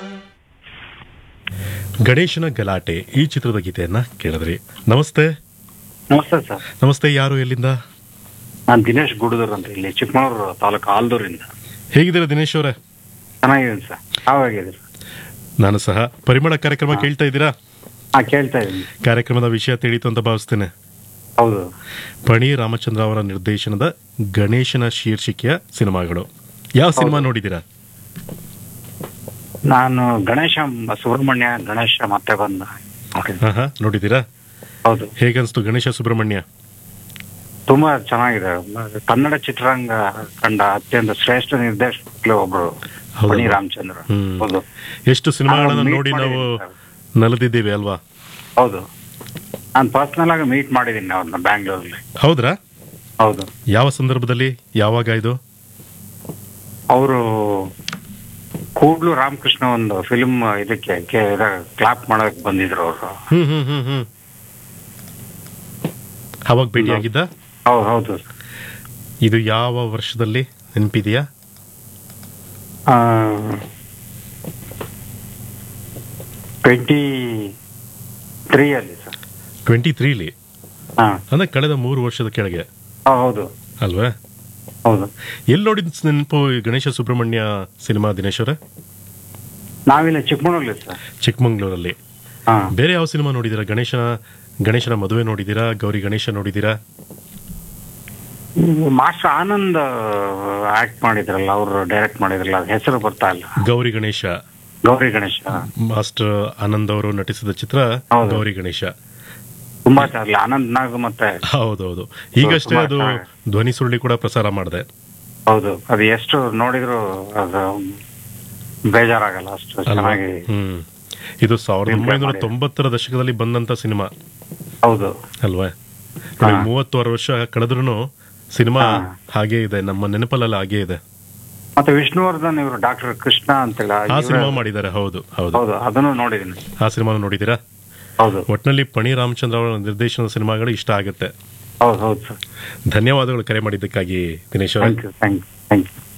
ಗಣೇಶನ ಗಲಾಟೆ ಈ ಚಿತ್ರದ ಗೀತೆಯನ್ನ ಕೇಳಿದ್ರಿ ನಮಸ್ತೆ ನಮಸ್ತೆ ಸರ್ ನಮಸ್ತೆ ಯಾರು ಎಲ್ಲಿಂದ ನಾನು ದಿನೇಶ್ ಗುಡುದೂರ್ ಅಂತ ಇಲ್ಲಿ ಚಿಕ್ಕಮಗಳೂರು ತಾಲೂಕು ಆಲ್ದೂರಿಂದ ಹೇಗಿದ್ದೀರಾ ದಿನೇಶ್ ಅವರೇ ಚೆನ್ನಾಗಿದ್ದೀನಿ ಸರ್ ಯಾವಾಗಿದ್ದೀರಿ ನಾನು ಸಹ ಪರಿಮಳ ಕಾರ್ಯಕ್ರಮ ಕೇಳ್ತಾ ಇದ್ದೀರಾ ಹಾ ಕೇಳ್ತಾ ಇದ್ದೀನಿ ಕಾರ್ಯಕ್ರಮದ ವಿಷಯ ತಿಳಿತು ಅಂತ ಭಾವಿಸ್ತೇನೆ ಹೌದು ಪಣಿ ರಾಮಚಂದ್ರ ಅವರ ನಿರ್ದೇಶನದ ಗಣೇಶನ ಶೀರ್ಷಿಕೆಯ ಸಿನಿಮಾಗಳು ಯಾವ ಸಿನಿಮಾ ನೋಡಿದ್ದೀರಾ ನಾನು ಗಣೇಶ ಸುಬ್ರಹ್ಮಣ್ಯ ಗಣೇಶ ಮತ್ತೆ ಬಂದ ನೋಡಿದ್ದೀನಿ. ಹಾ ಹಾ ನೋಡಿದ್ದೀರಾ ಹೌದು ಹೇಗನ್ಸ್ತು ಗಣೇಶ ಸುಬ್ರಹ್ಮಣ್ಯ ತುಂಬಾ ಚೆನ್ನಾಗಿದೆ ಕನ್ನಡ ಚಿತ್ರರಂಗ ಕಂಡ ಅತ್ಯಂತ ಶ್ರೇಷ್ಠ ನಿರ್ದೇಶಕರು ಒಬ್ರು ಹೌದಲ್ವಾ? ಪಣಿ ರಾಮಚಂದ್ರ ಹ್ಮ್. ಹೌದು ಎಷ್ಟು ಸಿನಿಮಾಗಳನ್ನು ನಾನು meet ನೋಡಿ ನಾವು ಮಾಡಿದ್ದೀನಿ ನಲದಿದ್ದೀವಿ ಅಲ್ವಾ ಹೌದು ನಾನು ಪರ್ಸನಲ್ ಆಗಿ ಮೀಟ್ ಮಾಡಿದ್ದೀನಿ ಅವ್ರನ್ನ ಬ್ಯಾಂಗ್ಳೂರಲ್ಲಿ ಹೌದ್ರಾ ಹೌದು ಯಾವ ಸಂದರ್ಭದಲ್ಲಿ ಯಾವಾಗ ಇದು ಅವರು ಕೂಡ್ಲು ರಾಮಕೃಷ್ಣ ಒಂದು ಫಿಲ್ಮ್ ಇದಕ್ಕೆ ಕ್ಲಾಪ್ ಮಾಡಕ್ ಬಂದಿದ್ರು ಅವರು ಹ್ಮ್ ಹ್ಮ್ ಹ್ಮ್ ಹ್ಮ್ ಅವಾಗ ಭೇಟಿಯಾಗಿದ್ದ ಹೌದು ಹೌದು ಇದು ಯಾವ ವರ್ಷದಲ್ಲಿ ನೆನಪಿದೆಯಾ ಟ್ವೆಂಟಿ ತ್ರೀ ಅಲ್ಲಿ ಸರ್ ಟ್ವೆಂಟಿ ತ್ರೀಲಿ ಹಾ ಅಂದ್ರೆ ಕಳೆದ ಮೂರು ವರ್ಷದ ಕೆಳಗೆ ಹಾ, ಹೌದು ಅಲ್ವಾ ಹೌದು ಎಲ್ಲಿ ನೋಡಿದ ನೆನಪು ಈ ಗಣೇಶ ಸುಬ್ರಹ್ಮಣ್ಯ ಸಿನಿಮಾ ದಿನೇಶ್ ಅವರೇ ನಾವಿಲ್ಲ ಚಿಕ್ಕಮಗಳೂರಲ್ಲಿ ಸರ್ ಚಿಕ್ಕಮಂಗ್ಳೂರಲ್ಲಿ ಹಾ ಬೇರೆ ಯಾವ ಸಿನಿಮಾ ನೋಡಿದ್ದೀರಾ ಗಣೇಶನ ಗಣೇಶನ ಮದುವೆ ನೋಡಿದ್ದೀರಾ ಗೌರಿ ಗಣೇಶ ನೋಡಿದ್ದೀರಾ ಮಾಸ್ಟರ್ ಆನಂದ್ ಆಕ್ಟ್ ಮಾಡಿದ್ರಲ್ಲ ಅವರು ಡೈರೆಕ್ಟ್ ಮಾಡಿದ್ರಲ್ಲ ಅದ್ ಹೆಸರು ಬರ್ತಾ ಇಲ್ಲ ಗೌರಿ ಗಣೇಶ ಗೌರಿ ಗಣೇಶ ಮಾಸ್ಟರ್ ಆನಂದ್ ಅವರು ನಟಿಸಿದ ಚಿತ್ರ ಹೌದು. ಗೌರಿ ಗಣೇಶ ತುಂಬಾ ಚೆನ್ನಾಗಿ ಆನಂದ್ ನಾಗ್ ಮತ್ತೆ ಹೌದೌದು ಈಗಷ್ಟೇ ತುಂಬಾ ಅದು ಚೆನ್ನಾಗಿ. ಧ್ವನಿ ಸುರುಳಿ ಕೂಡ ಪ್ರಸಾರ ಮಾಡಿದೆ ಹೌದು ಅದು ಎಷ್ಟು ನೋಡಿದ್ರು ಅದು ಬೇಜಾರಾಗಲ್ಲ ಅಷ್ಟು ಅಲ್ವಾ ಚೆನ್ನಾಗಿ ಹ್ಮ್ ಇದು ಸಾವಿರದ Replay ಒಂಬೈನೂರ ಮಾಡಿದೆ. ತೊಂಬತ್ತರ ದಶಕದಲ್ಲಿ ಬಂದಂತ ಸಿನಿಮಾ ಹೌದು ಅಲ್ವಾ ನೋಡಿ ಹಾ. ಮೂವತ್ತಾರು ವರ್ಷ ಕಳೆದ್ರು ಸಿನಿಮಾ ಹಾ. ಹಾಗೇ ಇದೆ ನಮ್ಮ ನೆನಪಲ್ಲೆಲ್ಲ ಹಾಗೇ ಇದೆ ಮತ್ತೆ ವಿಷ್ಣುವರ್ಧನ್ ಇವರು ಡಾಕ್ಟರ್ ಕೃಷ್ಣ ಅಂತೇಳಿ ಆ ಇವ್ರ- ಸಿನಿಮಾ ಮಾಡಿದ್ದಾರೆ ಹೌದು ಹೌದು ಹೌದು ಅದನ್ನು ನೋಡಿದ್ದೀನಿ ಆ ಸಿನಿಮಾ ನೋಡಿದ್ದೀರಾ ಹೌದು ಒಟ್ಟಿನಲ್ಲಿ ಪಣಿ ರಾಮಚಂದ್ರ ಅವರ ನಿರ್ದೇಶನದ ಸಿನಿಮಾಗಳು ಇಷ್ಟ ಆಗುತ್ತೆ ಹೌದು ಹೌದು ಸರ್ ಧನ್ಯವಾದಗಳು ಕರೆ ಮಾಡಿದ್ದಕ್ಕಾಗಿ ದಿನೇಶ್ ಅವರೇ thank you thank you thank you